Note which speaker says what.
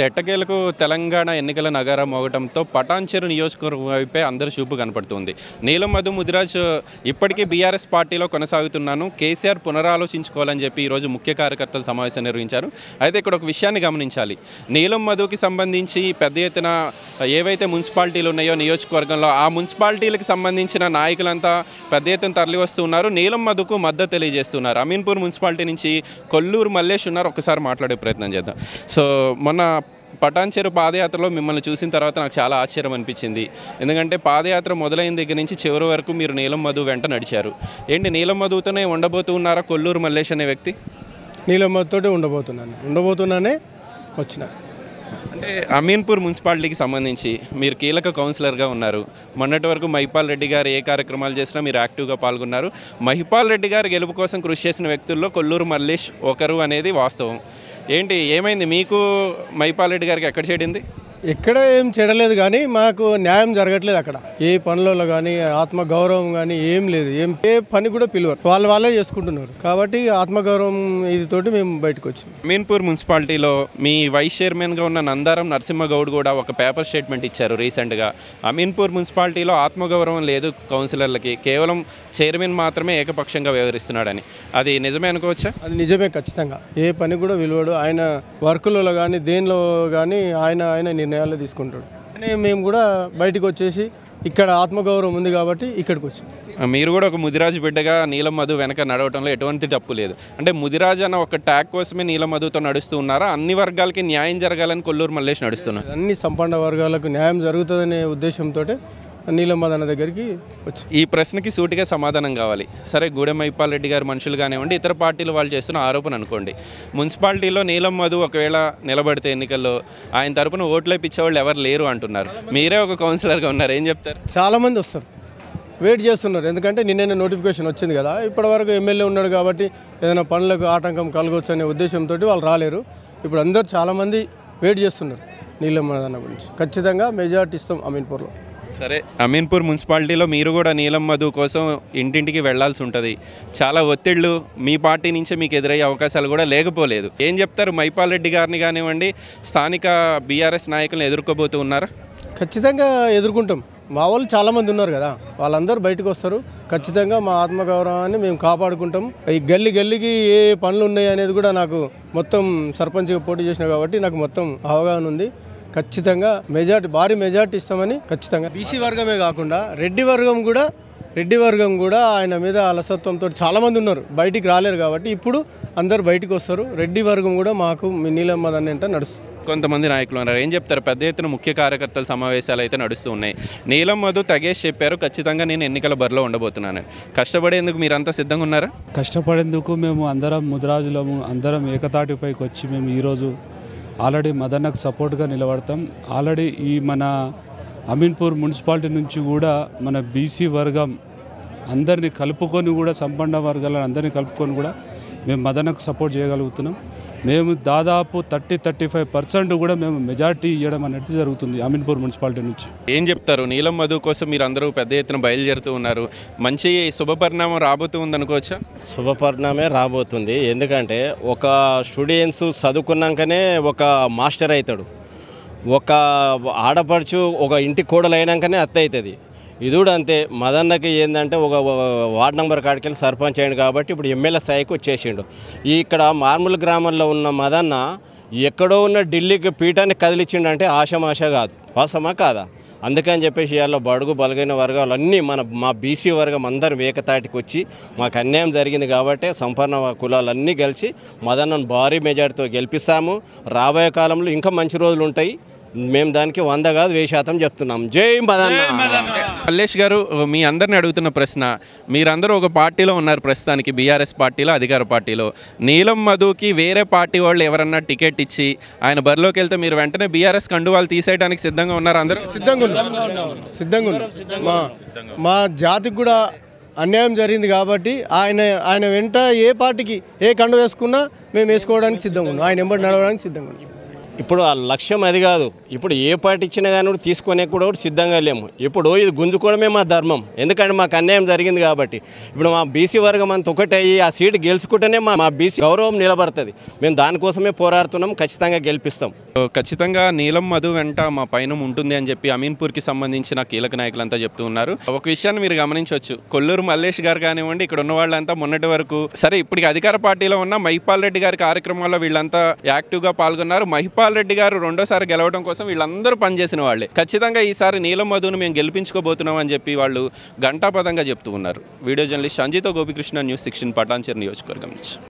Speaker 1: ఎట్టకేలకు తెలంగాణ ఎన్నికల నగరం మోగటంతో పటాన్చెరు నియోజకవర్గం వైపే అందరి చూపు కనపడుతుంది నీలం మధు ముదిరాజ్ ఇప్పటికీ బీఆర్ఎస్ పార్టీలో కొనసాగుతున్నాను కేసీఆర్ పునరాలోచించుకోవాలని చెప్పి ఈరోజు ముఖ్య కార్యకర్తలు సమావేశం నిర్వహించారు అయితే ఇక్కడ ఒక విషయాన్ని గమనించాలి నీలం మధుకి సంబంధించి పెద్ద ఎత్తున ఏవైతే మున్సిపాలిటీలు ఉన్నాయో నియోజకవర్గంలో ఆ మున్సిపాలిటీలకు సంబంధించిన నాయకులంతా పెద్ద ఎత్తున తరలి వస్తున్నారు నీలం మధుకు మద్దతు తెలియజేస్తున్నారు అమీన్పూర్ మున్సిపాలిటీ నుంచి కొల్లూరు మల్లేష్ ఉన్నారు ఒకసారి మాట్లాడే ప్రయత్నం చేద్దాం సో మొన్న పటాన్చెరు పాదయాత్రలో మిమ్మల్ని చూసిన తర్వాత నాకు చాలా ఆశ్చర్యం అనిపించింది ఎందుకంటే పాదయాత్ర మొదలైన దగ్గర నుంచి చివరి వరకు మీరు నీలం మధు వెంట నడిచారు ఏంటి నీలం మధుతోనే ఉండబోతూ ఉన్నారా కొల్లూరు మల్లేష్ అనే వ్యక్తి
Speaker 2: నీలమ్మతోటే ఉండబోతున్నాను ఉండబోతున్నానే వచ్చిన
Speaker 1: అంటే అమీన్పూర్ మున్సిపాలిటీకి సంబంధించి మీరు కీలక కౌన్సిలర్గా ఉన్నారు మొన్నటి వరకు మహిపాల్ రెడ్డి గారు ఏ కార్యక్రమాలు చేసినా మీరు యాక్టివ్గా పాల్గొన్నారు మహిపాల్ రెడ్డి గారు గెలుపు కోసం కృషి చేసిన వ్యక్తుల్లో కొల్లూరు మల్లేష్ ఒకరు అనేది వాస్తవం ఏంటి ఏమైంది మీకు మహిపాల్ రెడ్డి గారికి ఎక్కడ చెడింది
Speaker 2: ఎక్కడ ఏం చెడలేదు కానీ మాకు న్యాయం జరగట్లేదు అక్కడ ఏ పనులలో కానీ ఆత్మ గౌరవం కానీ ఏం లేదు ఏం ఏ పని కూడా పిలువరు వాళ్ళు వాళ్ళే చేసుకుంటున్నారు కాబట్టి ఆత్మగౌరవం ఇది తోటి మేము బయటకు వచ్చాం
Speaker 1: అమీన్పూర్ మున్సిపాలిటీలో మీ వైస్ చైర్మన్గా ఉన్న నందారం నరసింహగౌడ్ కూడా ఒక పేపర్ స్టేట్మెంట్ ఇచ్చారు రీసెంట్గా అమీన్పూర్ మున్సిపాలిటీలో ఆత్మగౌరవం లేదు కౌన్సిలర్లకి కేవలం చైర్మన్ మాత్రమే ఏకపక్షంగా వ్యవహరిస్తున్నాడని అది నిజమే అనుకోవచ్చా
Speaker 2: అది నిజమే ఖచ్చితంగా ఏ పని కూడా విలువడు ఆయన వర్కులలో కానీ దేనిలో కానీ ఆయన ఆయన నిర్ణయాలు తీసుకుంటాడు కానీ మేము కూడా బయటకు వచ్చేసి ఇక్కడ ఆత్మగౌరవం ఉంది కాబట్టి ఇక్కడికి వచ్చింది
Speaker 1: మీరు కూడా ఒక ముదిరాజు బిడ్డగా నీలం మధు వెనక నడవటంలో ఎటువంటి తప్పు లేదు అంటే ముదిరాజు అన్న ఒక ట్యాగ్ కోసమే నీలం మధుతో నడుస్తూ ఉన్నారా అన్ని వర్గాలకి న్యాయం జరగాలని కొల్లూరు మల్లేష్ నడుస్తున్నారు
Speaker 2: అన్ని సంపన్న వర్గాలకు న్యాయం జరుగుతుందనే ఉద్దేశంతో నీలమ్మదన్న దగ్గరికి వచ్చి
Speaker 1: ఈ ప్రశ్నకి సూటిగా సమాధానం కావాలి సరే గూడెం మైపాల్ రెడ్డి గారు మనుషులు కానివ్వండి ఇతర పార్టీలు వాళ్ళు చేస్తున్న ఆరోపణ అనుకోండి మున్సిపాలిటీలో నీలం మధు ఒకవేళ నిలబడితే ఎన్నికల్లో ఆయన తరపున ఓట్లు ఇచ్చేవాళ్ళు ఎవరు లేరు అంటున్నారు మీరే ఒక కౌన్సిలర్గా ఉన్నారు ఏం చెప్తారు
Speaker 2: చాలామంది వస్తారు వెయిట్ చేస్తున్నారు ఎందుకంటే నిన్న నోటిఫికేషన్ వచ్చింది కదా ఇప్పటివరకు ఎమ్మెల్యే ఉన్నాడు కాబట్టి ఏదైనా పనులకు ఆటంకం కలగవచ్చు అనే ఉద్దేశంతో వాళ్ళు రాలేరు ఇప్పుడు అందరు చాలామంది వెయిట్ చేస్తున్నారు నీలమ్మదన్న గురించి ఖచ్చితంగా మెజార్టీ ఇస్తాం అమీన్పూర్లో
Speaker 1: సరే అమీన్పూర్ మున్సిపాలిటీలో మీరు కూడా నీలం మధు కోసం ఇంటింటికి వెళ్లాల్సి ఉంటుంది చాలా ఒత్తిళ్ళు మీ పార్టీ నుంచే మీకు ఎదురయ్యే అవకాశాలు కూడా లేకపోలేదు ఏం చెప్తారు మైపాల్ రెడ్డి గారిని కానివ్వండి స్థానిక బీఆర్ఎస్ నాయకులను ఎదుర్కోబోతూ ఉన్నారా
Speaker 2: ఖచ్చితంగా ఎదుర్కొంటాం మా వాళ్ళు చాలామంది ఉన్నారు కదా వాళ్ళందరూ బయటకు వస్తారు ఖచ్చితంగా మా ఆత్మగౌరవాన్ని మేము కాపాడుకుంటాం ఈ గల్లి గల్లికి ఏ పనులు ఉన్నాయి అనేది కూడా నాకు మొత్తం సర్పంచ్గా పోటీ చేసిన కాబట్టి నాకు మొత్తం అవగాహన ఉంది ఖచ్చితంగా మెజార్టీ భారీ మెజార్టీ ఇస్తామని ఖచ్చితంగా బీసీ వర్గమే కాకుండా రెడ్డి వర్గం కూడా రెడ్డి వర్గం కూడా ఆయన మీద అలసత్వంతో చాలామంది ఉన్నారు బయటికి రాలేరు కాబట్టి ఇప్పుడు అందరు బయటికి వస్తారు రెడ్డి వర్గం కూడా మాకు మీ నీలమ్మదని అంటే నడుస్తుంది
Speaker 1: కొంతమంది నాయకులు ఉన్నారు ఏం చెప్తారు పెద్ద ఎత్తున ముఖ్య కార్యకర్తల సమావేశాలు అయితే నడుస్తూ ఉన్నాయి నీలం మధు తగేష్ చెప్పారు ఖచ్చితంగా నేను ఎన్నికల బరిలో ఉండబోతున్నాను కష్టపడేందుకు మీరంతా సిద్ధంగా ఉన్నారా
Speaker 3: కష్టపడేందుకు మేము అందరం ముద్రాజులము అందరం ఏకతాటిపైకి వచ్చి మేము ఈరోజు ఆల్రెడీ మదన్నకు సపోర్ట్గా నిలబడతాం ఆల్రెడీ ఈ మన అమీన్పూర్ మున్సిపాలిటీ నుంచి కూడా మన బీసీ వర్గం అందరినీ కలుపుకొని కూడా సంపన్న వర్గాలను అందరినీ కలుపుకొని కూడా మేము మదనకు సపోర్ట్ చేయగలుగుతున్నాం మేము దాదాపు థర్టీ థర్టీ ఫైవ్ పర్సెంట్ కూడా మేము మెజార్టీ ఇవ్వడం అనేది జరుగుతుంది అమీన్పూర్ మున్సిపాలిటీ నుంచి
Speaker 1: ఏం చెప్తారు నీలం మధు కోసం మీరు అందరూ పెద్ద ఎత్తున బయలుదేరుతూ ఉన్నారు మంచి శుభపరిణామం రాబోతూ ఉందనుకోవచ్చా
Speaker 4: శుభపరిణామే రాబోతుంది ఎందుకంటే ఒక స్టూడెంట్స్ చదువుకున్నాకనే ఒక మాస్టర్ అవుతాడు ఒక ఆడపడుచు ఒక ఇంటి కోడలు అయినాకనే అత్త అవుతుంది ఇది కూడా అంతే మదన్నకి ఏంటంటే ఒక వార్డ్ నెంబర్ కాడికి వెళ్ళి సర్పంచ్ అయ్యిండు కాబట్టి ఇప్పుడు ఎమ్మెల్యే స్థాయికి వచ్చేసిండు ఈ ఇక్కడ మార్మూల గ్రామంలో ఉన్న మదన్న ఎక్కడో ఉన్న ఢిల్లీకి పీఠాన్ని కదిలిచ్చిండంటే ఆశమాష కాదు వాసమా కాదా అందుకని చెప్పేసి ఇవాళ బడుగు బలగైన వర్గాలు అన్నీ మన మా బీసీ వర్గం అందరం ఏకతాటికి వచ్చి మాకు అన్యాయం జరిగింది కాబట్టి సంపన్న కులాలన్నీ కలిసి మదన్నను భారీ మెజార్టీతో గెలిపిస్తాము రాబోయే కాలంలో ఇంకా మంచి రోజులు ఉంటాయి మేము దానికి వంద కాదు వెయ్యి శాతం చెప్తున్నాం జై మదన్న
Speaker 1: మల్లేష్ గారు మీ అందరిని అడుగుతున్న ప్రశ్న మీరందరూ ఒక పార్టీలో ఉన్నారు ప్రస్తుతానికి బీఆర్ఎస్ పార్టీలో అధికార పార్టీలో నీలం మధుకి వేరే పార్టీ వాళ్ళు ఎవరన్నా టికెట్ ఇచ్చి ఆయన బరిలోకి వెళ్తే మీరు వెంటనే బీఆర్ఎస్ కండువాలు తీసేయడానికి సిద్ధంగా ఉన్నారు అందరూ
Speaker 2: సిద్ధంగా ఉన్నాం సిద్ధంగా ఉన్నాం మా మా జాతికి కూడా అన్యాయం జరిగింది కాబట్టి ఆయన ఆయన వెంట ఏ పార్టీకి ఏ కండు వేసుకున్నా మేము వేసుకోవడానికి సిద్ధంగా ఉన్నాం ఆయన ఎంబడి నడవడానికి సిద్ధంగా ఉన్నాం
Speaker 4: ఇప్పుడు ఆ లక్ష్యం అది కాదు ఇప్పుడు ఏ పార్టీ ఇచ్చినా కానీ కూడా తీసుకునే కూడా కూడా సిద్ధంగా లేము ఇప్పుడు ఇది గుంజుకోవడమే మా ధర్మం ఎందుకంటే మాకు అన్యాయం జరిగింది కాబట్టి ఇప్పుడు మా బీసీ వర్గం అంత ఒకటి అయ్యి ఆ సీటు గెలుచుకుంటేనే మా మా బీసీ గౌరవం నిలబడుతుంది మేము దానికోసమే పోరాడుతున్నాం ఖచ్చితంగా గెలిపిస్తాం
Speaker 1: ఖచ్చితంగా నీలం మధు వెంట మా పైన ఉంటుంది అని చెప్పి అమీన్పూర్కి సంబంధించిన కీలక నాయకులంతా చెప్తూ ఉన్నారు ఒక విషయాన్ని మీరు గమనించవచ్చు కొల్లూరు మల్లేష్ గారు కానివ్వండి ఇక్కడ ఉన్న వాళ్ళంతా మొన్నటి వరకు సరే ఇప్పటికి అధికార పార్టీలో ఉన్న మహిపాల్ రెడ్డి గారి కార్యక్రమాల్లో వీళ్ళంతా యాక్టివ్గా పాల్గొన్నారు మహిపాల్ రెడ్డి గారు రెండోసారి గెలవడం కోసం వీళ్ళందరూ పనిచేసిన వాళ్ళే ఖచ్చితంగా ఈసారి నీలం మధును మేము గెలిపించుకోబోతున్నాం అని చెప్పి వాళ్ళు ఘంటాపదంగా చెప్తూ ఉన్నారు వీడియో జర్నలిస్ట్ సంజీతో గోపికృష్ణ న్యూస్ సిక్స్టీన్ పటాన్చేరు నియోజకవర్గం నుంచి